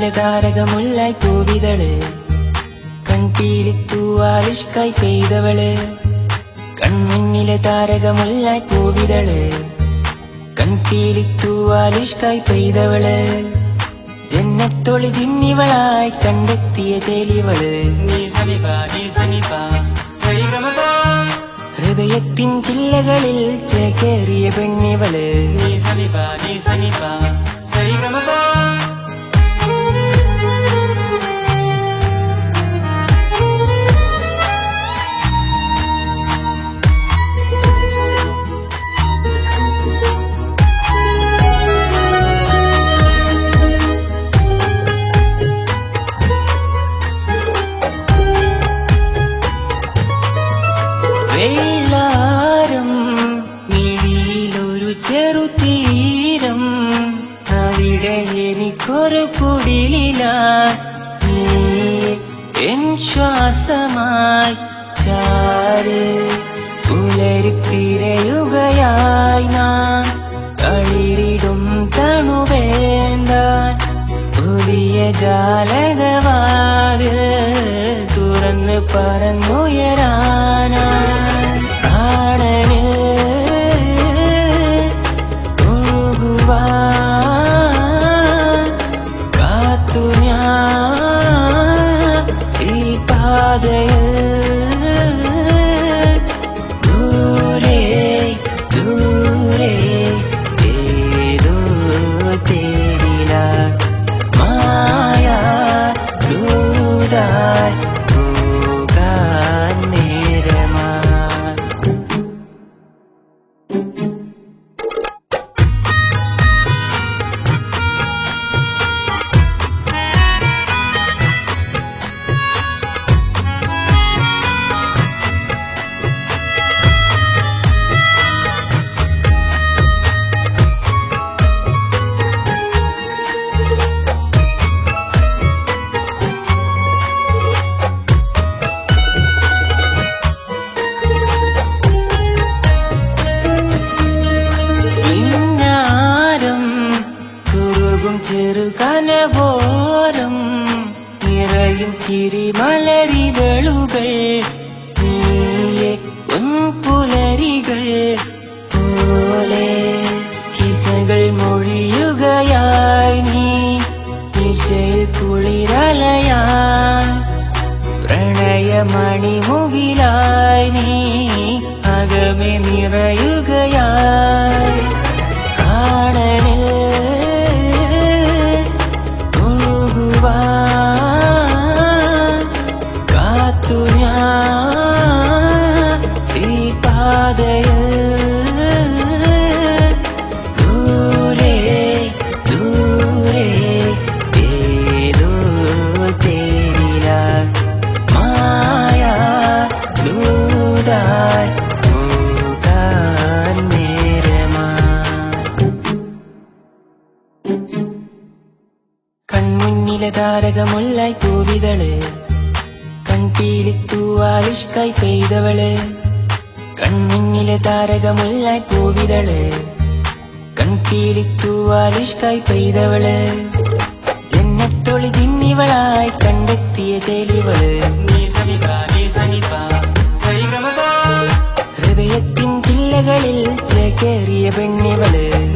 കൺമുന്നിലെ താരകമുല്ലായി പൂവിതള് കൺപീലിത്തൂവാലിഷ്കായി പെയ്തവള് കൺമുന്നിലെ താരകമുല്ലായി പൂവിതള് കൺപീലിത്തൂവാലിഷ്കായി പെയ്തവള് ജന്നത്തൊളി ജിന്നിവളായി കണ്ടെത്തിയ ചേലിവള് ഹൃദയത്തിൻ ചില്ലകളിൽ ചേക്കേറിയ പെണ്ണിവള് വെള്ളാരം മിഴിയിലൊരു ചെറുതീരം അവിടെ എനിക്കൊരു കുടിലില നീ എൻ ശ്വാസമായി ചാര് പുലരിത്തിരയുകയായി നാം കളിരിടും തണുവേന്താൻ പുതിയ ജാലകവാത് തുറന്ന് പറന്നുയരാനായി ആണനിൽ ഒഴുകുവാൻ കാത്തു ഞാൻ ഈ പാതയിൽ ദൂരെ ദൂരെ ഏതോ തേരില മായ ദൂരായി പോകാൻ നേരമായി പിന്നാരം കുറുകും ചെറുകനപോരം നിറയും ചിരിമലരിതളുകൾ നീയെ പുലരികൾ പോലെ കിസകൾ മൊഴിയുകയായി നീ നിശയിൽ കുളിരലയാൻ പ്രണയമണിമുകിലായി നീ അകമെ നിറയുകയായി കാണനിൽ ഒഴുകുവാൻ കാത്തു ഞാൻ ഈ പാതയിൽ ദൂരെ ദൂരെ ഏതോ തേരില മായ ദൂരായി പോകാൻ നേരമായി കൺമുന്നിലെ താരകമുല്ലായി പൂവിതള് കൺപീലിത്തൂവാലിഷ്കായി പെയ്തവള് കൺമുന്നിലെ താരകമുല്ലായി പൂവിതള് കൺപീലിത്തൂവാലിഷ്കായി പെയ്തവള് ജന്നത്തൊളി ജിന്നിവളായി കണ്ടെത്തിയ ചേലിവള് ഹൃദയത്തിൻ ചില്ലകളിൽ ചേക്കേറിയ പെണ്ണിവള്